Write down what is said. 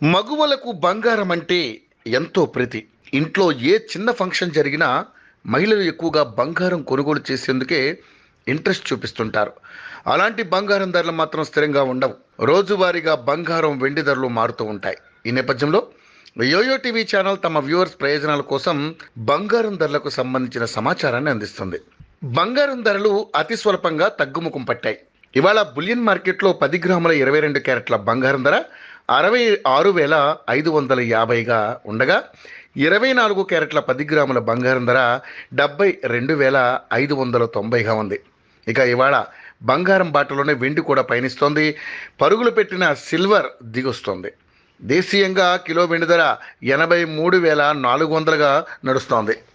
మగువలకు బంగారం అంటే ఎంతో ప్రీతి ఇంట్లో ఏ చిన్న ఫంక్షన్ జరిగినా మహిళలు ఎక్కువగా బంగారం కొనుగోలు చేసేందుకే ఇంట్రెస్ట్ చూపిస్తుంటారు అలాంటి బంగారం ధరలు మాత్రం స్థిరంగా ఉండవు రోజువారీగా బంగారం వెండి ధరలు మారుతూ ఉంటాయి ఈ నేపథ్యంలో యోయో టీవీ ఛానల్ తమ వ్యూవర్స్ ప్రయోజనాల కోసం బంగారం ధరలకు సంబంధించిన సమాచారాన్ని అందిస్తుంది బంగారం ధరలు అతి స్వల్పంగా తగ్గుముఖం పట్టాయి ఇవాళ బులియన్ మార్కెట్లో పది గ్రాముల ఇరవై రెండు క్యారెట్ల బంగారం ధర అరవై ఆరు వేల ఐదు వందల యాభైగా ఉండగా ఇరవై నాలుగు క్యారెట్ల పది గ్రాముల బంగారం ధర డెబ్బై రెండు వేల ఐదు వందల తొంభైగా ఉంది ఇక ఇవాళ బంగారం బాటలోనే వెండి కూడా పయనిస్తోంది పరుగులు పెట్టిన సిల్వర్ దిగొస్తోంది దేశీయంగా కిలో వెండి ధర ఎనభై మూడు వేల నాలుగు వందలుగా నడుస్తోంది